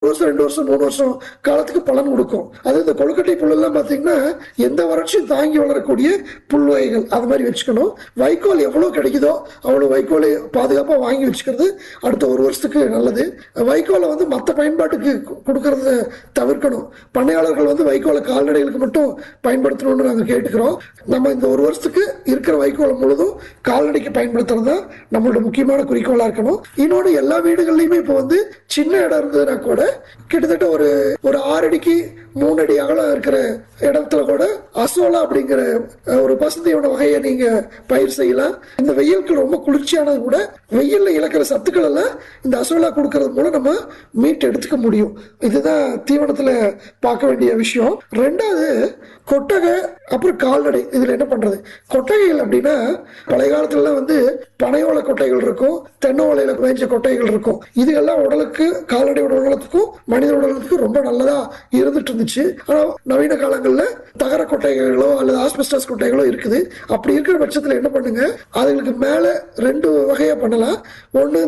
வருஷம் ரெண்டு வருஷம் மூணு வருஷம் காலத்துக்கு பலன் கொடுக்கும் அது இந்த கொழுக்கட்டை புல் எல்லாம் பார்த்தீங்கன்னா எந்த வறட்சியும் தாங்கி வளரக்கூடிய புல் வகைகள் அது மாதிரி வச்சுக்கணும் வைக்கோல் எவ்வளோ கிடைக்குதோ அவ்வளோ வைக்கோலை பாதுகாப்பாக வாங்கி வச்சுக்கிறது அடுத்த ஒரு வருஷத்துக்கு நல்லது வைக்கோலை வந்து மற்ற பயன்பாட்டுக்கு கு- கொடுக்கறத தவிர்க்கணும் பண்ணையாளர்கள் வந்து வைக்கோலை கால்நடைகளுக்கு மட்டும் பயன்படுத்தணும்னு நாங்கள் கேட்டுக்கிறோம் நம்ம இந்த ஒரு வருஷத்துக்கு இருக்கிற வைக்கோலை முழுதும் கால்நடைக்கு பயன்படுத்துறது தான் நம்மளோட முக்கியமான குறிக்கோளாக இருக்கணும் இன்னொன்று எல்லா வீடுகள்லையுமே இப்போ வந்து சின்ன இடம் இருந்ததுன்னா கூட கிட்டத்தட்ட ஒரு ஒரு ஆறு அடிக்கு மூணு அடி அகலம் இருக்கிற இடத்துல கூட அசோலா அப்படிங்கிற அஹ், ஒரு பசுந்தையோட வகையை நீங்க பயிர் செய்யலாம் இந்த வெயிலுக்கு ரொம்ப குளிர்ச்சியானது கூட வெயில்ல இழக்கிற சத்துக்கள் எல்லாம் இந்த அசோலா கொடுக்கறது மூலம் நம்ம மீட் எடுத்துக்க முடியும் இதுதான் தீவனத்துல பார்க்க வேண்டிய விஷயம் ரெண்டாவது கொட்டகை அப்புறம் கால்நடை இதுல என்ன பண்றது கொட்டகைகள் அப்படின்னா பழைய காலத்துலலாம் வந்து பனையோலை கொட்டைகள் இருக்கும் தென்னோலையில மேய்ஞ்ச கொட்டைகள் இருக்கும் இதுகெல்லாம் உடலுக்கு கால்நடையோட உடலுக்கும் மனித உடலுக்கும் ரொம்ப நல்லதா இருந்துட்டு இருந்துச்சு ஆனா நவீன காலங்கள்ல தகர கொட்டைகளோ அல்லது ஆஸ்பெஸ்டாஸ் கொட்டைகளோ இருக்குது அப்படி இருக்கிற பட்சத்துல என்ன பண்ணுங்க அதுகளுக்கு மேல ரெண்டு வகையா பண்ணலாம் ஒண்ணு